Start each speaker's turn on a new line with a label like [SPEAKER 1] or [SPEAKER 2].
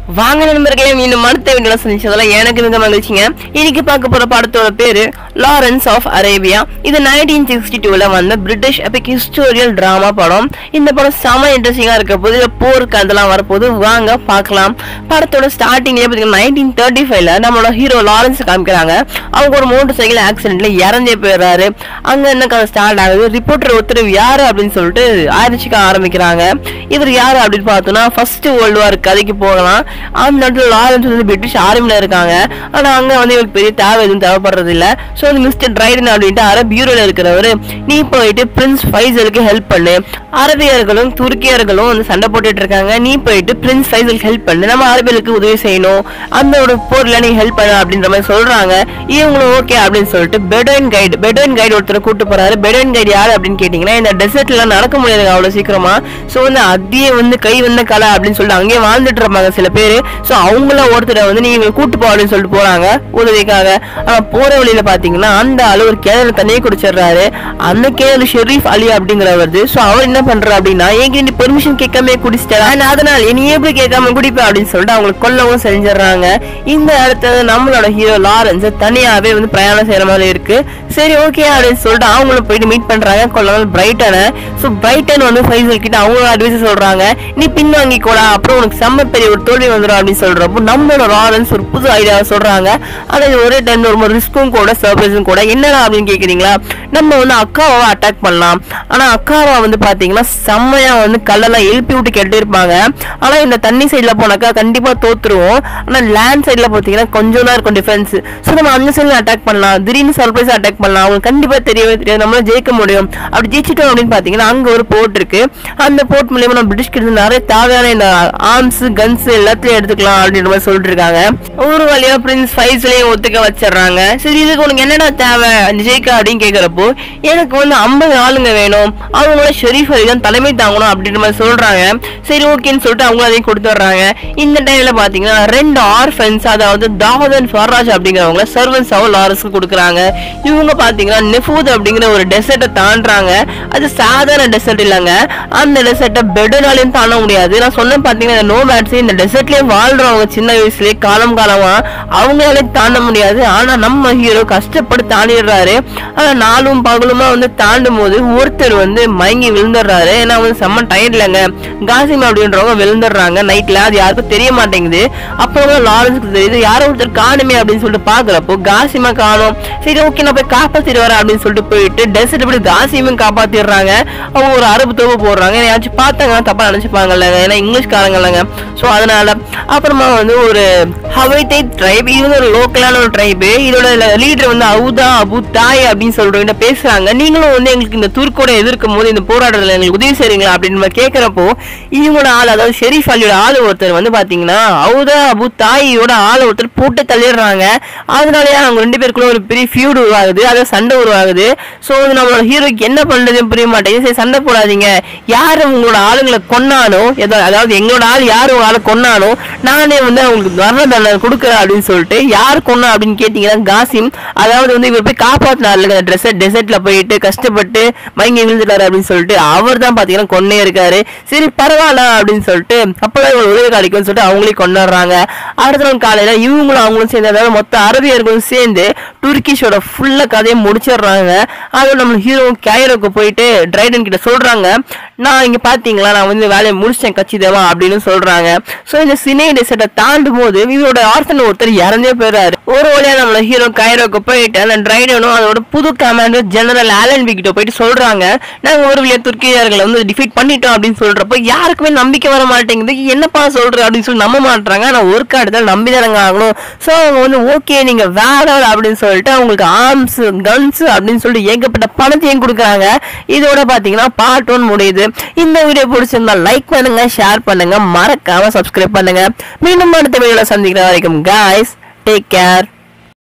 [SPEAKER 1] வாங்க நண்பர்களே மீண்டும் அடுத்த வீடியோல சந்திச்சதுல எனக்கு மிக மகிழ்ச்சிங்க இன்னைக்கு பார்க்க போற படத்தோட பேரு லாரன்ஸ் ஆஃப் அரேபியா இது நைன்டீன் சிக்ஸ்டி டூல வந்த பிரிட்டிஷ் எபிக் ஹிஸ்டோரியல் டிராமா படம் இந்த படம் செம இன்ட்ரெஸ்டிங்கா இருக்க போது இதுல போருக்கு அதெல்லாம் வரப்போது வாங்க பார்க்கலாம் படத்தோட ஸ்டார்டிங்லேயே பார்த்தீங்கன்னா நைன்டீன் தேர்ட்டி ஃபைவ்ல நம்மளோட ஹீரோ லாரன்ஸ் காமிக்கிறாங்க அவங்க ஒரு மோட்டர் சைக்கிள் ஆக்சிடென்ட்ல இறந்தே போயிடுறாரு அங்க என்ன கதை ஸ்டார்ட் ஆகுது ரிப்போர்ட்டர் ஒருத்தர் யாரு அப்படின்னு சொல்லிட்டு ஆராய்ச்சிக்க ஆரம்பிக்கிறாங்க இவர் யாரு அப்படின்னு பார்த்தோம்னா ஃபர்ஸ்ட் வேர்ல்டு வார் கதைக்கு போகலாம் அந்த இடத்துல லாரன்ஸ் வந்து பிரிட்டிஷ் ஆர்மில இருக்காங்க ஆனா அங்க வந்து இவருக்கு பெரிய தேவை எதுவும் தேவைப்படுறது இல்ல ஸோ வந்து மிஸ்டர் ட்ரைடன் அப்படின்ட்டு அரப் பியூரோல இருக்கிறவரு நீ போயிட்டு பிரின்ஸ் ஃபைசலுக்கு ஹெல்ப் பண்ணு அரபியர்களும் துருக்கியர்களும் வந்து சண்டை போட்டுட்டு இருக்காங்க நீ போயிட்டு பிரின்ஸ் ஃபைசலுக்கு ஹெல்ப் பண்ணு நம்ம அரபியலுக்கு உதவி செய்யணும் அந்த ஒரு போர்ல நீ ஹெல்ப் பண்ணு அப்படின்ற மாதிரி சொல்றாங்க இவங்களும் ஓகே அப்படின்னு சொல்லிட்டு பெடோயின் கைடு பெடோயின் கைடு ஒருத்தர் கூட்டு போறாரு பெடோயின் கைடு யாரு அப்படின்னு கேட்டீங்கன்னா இந்த டெசர்ட்ல நடக்க முடியாது அவ்வளவு சீக்கிரமா ஸோ வந்து அதே வந்து கை வந்த கலை அப்படின்னு சொல்லிட்டு அங்கேயே வாழ்ந்துட்டு இருப்பாங்க சில பேர் ஸோ அவங்கள ஒருத்தரை வந்து நீங்க கூட்டு போ அப்படின்னு சொல்லிட்டு போறாங்க உதவிக்காக ஆனா போற வழியில பாத்தீங்கன்னா அந்த ஆளு ஒரு கிணறு தண்ணியை குடிச்சிடுறாரு அந்த கிணறு ஷெரீஃப் அலி அப்படிங்கிறவர் ஸோ அவர் என்ன பண்றாரு அப்படின்னா என்கிட்ட நீ பெர்மிஷன் கேட்காம குடிச்சிட்டாரு And அதனால நீ எப்படி கேட்காம குடிப்ப அப்படின்னு சொல்லிட்டு அவங்களை கொல்லவும் செஞ்சிடறாங்க இந்த இடத்துல நம்மளோட ஹீரோ லாரன்ஸ் தனியாவே வந்து பிரயாணம் செய்யற மாதிரி இருக்கு சரி ஓகே அப்படின்னு சொல்லிட்டு அவங்களும் போயிட்டு மீட் பண்றாங்க கொல்லாமல் பிரைட்டனை ஸோ பிரைட்டன் வந்து ஃபைசல் கிட்ட அவங்க அட்வைஸ் சொல்றாங்க நீ பின்வாங்கி கூட அப்புறம் உனக்கு செம்ம பெரிய ஒரு தோல்வி வந்துடும் அப்படின்னு சொல்றப்போ நம்மளோட லாரன்ஸ் ஒரு புது ஐடியாவை சொல்றாங்க ஆனா இது ஒரே டைம் ஒரு ரிஸ்க்கும் கூட சர்ப்ரைஸும் கூட என்னடா அப்படின்னு கேக்குறீங்களா நம்ம வந்து அக்காவை அட்டாக் பண்ணலாம் ஆனா அக்காவை வந்து பாத்தீங்கன்னா செம்மையா வந்து கல்லெல்லாம் எழுப்பி விட்டு கேட்டு இருப்பாங்க ஆனா இந்த தண்ணி சைடுல போனாக்கா கண்டிப்பா தோத்துருவோம் ஆனா லேண்ட் சைடுல பாத்தீங்கன்னா கொஞ்சம் தான் இருக்கும் டிஃபென்ஸ் ஸோ நம்ம அந்த சைடுல அட்டாக் பண்ணலாம் திடீர்னு சர்ப்ரைஸ் அட்டாக் பண்ணலாம் அவங்களுக்கு கண்டிப்பா தெரியவே தெரியாது நம்மளால ஜெயிக்க முடியும் அப்படி ஜெயிச்சிட்டோம் அப்படின்னு பாத்தீங்கன்னா அங்க ஒரு போர்ட் இருக்கு அந்த போர்ட் மூலியமா நம்ம பிரிட்டிஷ் கிட்ட நிறைய தேவையான இந்த ஆர்ம்ஸ் கன்ஸ் எல்லாத்தையும் எடுத்துக்கலாம் அப்படின்ற மாதிரி சொல்லிட்டு இருக்காங்க ஒரு வழியா பிரின்ஸ் ஃபைஸ்லயும் ஒத்துக்க வச்சிடுறாங்க சரி இதுக்கு உனக்கு என்னடா தேவை அந்த ஜெயிக்க அப்படின்னு கேக்குறப்போ எனக்கு வந்து ஐம்பது ஆளுங்க வேணும் அவங்களோட ஷெரீஃப் அலி தான் தலைமை தாங்கணும் அப்படின்ற மாதிரி சொல்றாங்க சரி ஓகேன்னு சொல்லிட்டு அவங்க அதையும் கொடுத்துட்றாங்க இந்த டைம்ல பாத்தீங்கன்னா ரெண்டு ஆர்ஃபன்ஸ் அதாவது தாவத் அண்ட் ஃபர்ராஜ் அப்படிங்கிறவங்கள சர்வன்ஸாவும் லாரஸ்க்கு கொடுக்குறாங்க இவங்க பாத்தீங்கன்னா நெஃபூத் அப்படிங்கிற ஒரு டெசர்ட்டை தாண்டுறாங்க அது சாதாரண டெசர்ட் இல்லைங்க அந்த டெசர்ட்டை பெட்டனாலையும் தாண்ட முடியாது நான் சொன்னேன் பாத்தீங்கன்னா இந்த நோ மேட்ஸ் இந்த டெசர்ட்லயே வாழ்றவங்க சின்ன வயசுலயே காலம் காலமா அவங்களால தாண்ட முடியாது ஆனா நம்ம ஹீரோ கஷ்டப்பட்டு தாண்டிடுறாரு ஆனா நாளும் பகலுமா வந்து தாண்டும் போது ஒருத்தர் வந்து மயங்கி விழுந்துடுறாரு ஏன்னா வந்து செம்ம டயர்ட்லங்க காசிம் அப்படின்றவங்க விழுந்துடுறாங்க நைட்ல அது யாருக்கும் தெரிய மாட்டேங்குது அப்புறம் லாரன்ஸ்க்கு தெரியுது யாரோ ஒருத்தர் காணுமே அப்படின்னு சொல்லிட்டு பாக்குறப்போ காசிமா காணும் சரி ஓகே நான் போய் காப்பாத்திட்டு வரேன் அப்படின்னு சொல்லிட்டு போயிட்டு டெசர்ட் இப்படி காசிமும் காப்பாத்திடுறாங்க அவங்க ஒரு அரபு தோப்பு போடுறாங்க யாராச்சும் பார்த்தாங்க தப்பா நினைச்சுப்பாங்கல்ல ஏன்னா இங்கிலீஷ்காரங்க இல்லைங்க ஸோ அதனால அப்புறமா வந்து ஒரு ஹவைத்தை ட்ரைப் இது வந்து ஒரு லோக்கலான ஒரு ட்ரைபு இதோட லீடர் வந்து அவுதா அபு தாய் அப்படின்னு சொல்றவங்க பேசுறாங்க நீங்களும் வந்து எங்களுக்கு இந்த துருக்கோட எதிர்க்கும் போது இந்த போராட்டத்தில் எங்களுக்கு உதவி செய்றீங்களா அப்படின்னு நம்ம கேட்கிறப்போ இவங்களோட ஆள் அதாவது ஷெரீஃப் அலியோட ஆள் ஒருத்தர் வந்து பாத்தீங்கன்னா அவுதா அபு தாயோட ஆள் ஒருத்தர் போட்டு தள்ளிடுறாங்க அதனாலயே அவங்க ரெண்டு பேருக்குள்ள ஒரு பெரிய ஃபியூடு உருவாகுது அதாவது சண்டை உருவாகுது ஸோ வந்து நம்மளோட ஹீரோக்கு என்ன பண்றதுன்னு புரிய மாட்டேங்குது சரி சண்டை போடாதீங்க யாரு உங்களோட ஆளுங்களை கொன்னானோ ஏதோ அதாவது எங்களோட ஆள் யாரு உங்க ஆளை கொன்னானோ நானே வந்து அவங்களுக்கு மரண தண்டனை கொடுக்குறேன் அப்படின்னு சொல்லிட்டு யார் கொன்னா அப்படின்னு கேட்டீங்கன்னா காசிம் அதாவது வந்து இவர் போய் காப்பாத்தினார்ல ட்ரெஸ் டெசர்ட்ல போயிட்டு கஷ்டப்பட்டு மயங்கி விழுந்துட்டாரு அப்படின்னு சொல்லிட்டு அவர் தான் பாத்தீங்கன்னா கொன்னே இருக்காரு சரி பரவாயில்ல அப்படின்னு சொல்லிட்டு அப்பதான் இவங்க உதவி கிடைக்கும்னு சொல்லிட்டு அவங்களே கொண்டாடுறாங்க அடுத்த நாள் காலையில இவங்களும் அவங்களும் சேர்ந்து அதாவது மொத்த அரபியர்களும் சேர்ந்து துர்கிஷோட ஃபுல்லா கதையை முடிச்சிடுறாங்க அதுவும் நம்ம ஹீரோ கேயரோக்கு போயிட்டு ட்ரைடன் கிட்ட சொல்றாங்க நான் இங்க பாத்தீங்களா நான் வந்து வேலையை முடிச்சிட்டேன் கச்சிதமா அப்படின்னு சொல்றாங்க சோ இந்த சினே டெசர்ட்டை தாண்டும் போது இவரோட ஆர்த்தன் ஒருத்தர் இறந்தே போயிடுறாரு ஒரு வழியா நம்மள ஹீரோ கைரோக்கு போயிட்டு அந்த ட்ரைடனும் அதோட புது கமாண்டர் ஜெனரல் ஆலன் கிட்ட போயிட்டு சொல்றாங்க நாங்க ஒரு வழியா துர்க்கியர்களை வந்து டிஃபீட் பண்ணிட்டோம் அப்படின்னு சொல்றப்போ யாருக்குமே நம்பிக்கை வர மாட்டேங்குது என்னப்பா சொல்ற அப்படின்னு சொல்லி நம்ப மாட்டாங்க ஆனா ஒரு காலத்துல நம்பி தானங்க ஆகணும் சோ அவங்க வந்து ஓகே நீங்க வேற ஆள் அப்படின்னு சொல்லிட்டு அவங்களுக்கு ஆர்ம்ஸ் கன்ஸ் அப்படின்னு சொல்லிட்டு ஏகப்பட்ட பணத்தையும் கொடுக்குறாங்க இதோட பாத்தீங்கன்னா பார்ட் ஒன் முடியுது இந்த வீடியோ பிடிச்சிருந்தா லைக் பண்ணுங்க ஷேர் பண்ணுங்க மறக்காம சப்ஸ்கிரைப் பண்ணுங்க மீண்டும் அடுத்த வீடியோல சந்திக்கிற வரைக்கும் guys டேக் கேர்